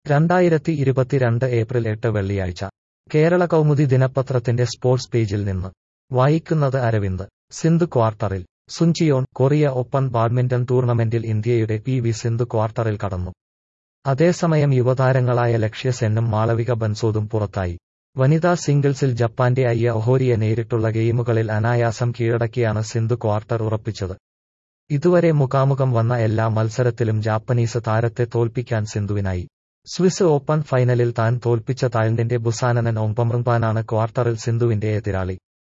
രണ്ടായിരത്തി ഇരുപത്തിരണ്ട് ഏപ്രിൽ എട്ട് വെള്ളിയാഴ്ച കേരള കൗമുദി ദിനപത്രത്തിന്റെ സ്പോർട്സ് പേജിൽ നിന്ന് വായിക്കുന്നത് അരവിന്ദ് സിന്ധു ക്വാർട്ടറിൽ സുഞ്ചിയോൺ കൊറിയ ഓപ്പൺ ബാഡ്മിന്റൺ ടൂർണമെന്റിൽ ഇന്ത്യയുടെ പി വി സിന്ധു ക്വാർട്ടറിൽ കടന്നു അതേസമയം യുവതാരങ്ങളായ ലക്ഷ്യ സെന്നും മാളവിക ബൻസോദും പുറത്തായി വനിതാ സിംഗിൾസിൽ ജപ്പാന്റെ അയ്യ ഒഹോരിയെ നേരിട്ടുള്ള ഗെയിമുകളിൽ അനായാസം കീഴടക്കിയാണ് സിന്ധു ക്വാർട്ടർ ഉറപ്പിച്ചത് ഇതുവരെ മുഖാമുഖം വന്ന എല്ലാ മത്സരത്തിലും ജാപ്പനീസ് താരത്തെ തോൽപ്പിക്കാൻ സിന്ധുവിനായി സ്വിസ് ഓപ്പൺ ഫൈനലിൽ താൻ തോൽപ്പിച്ച തായ്ലൻഡിന്റെ ബുസാനനൻ ഓങ്പമൃങ്പാനാണ് ക്വാർട്ടറിൽ സിന്ധുവിന്റെ എതിരാളി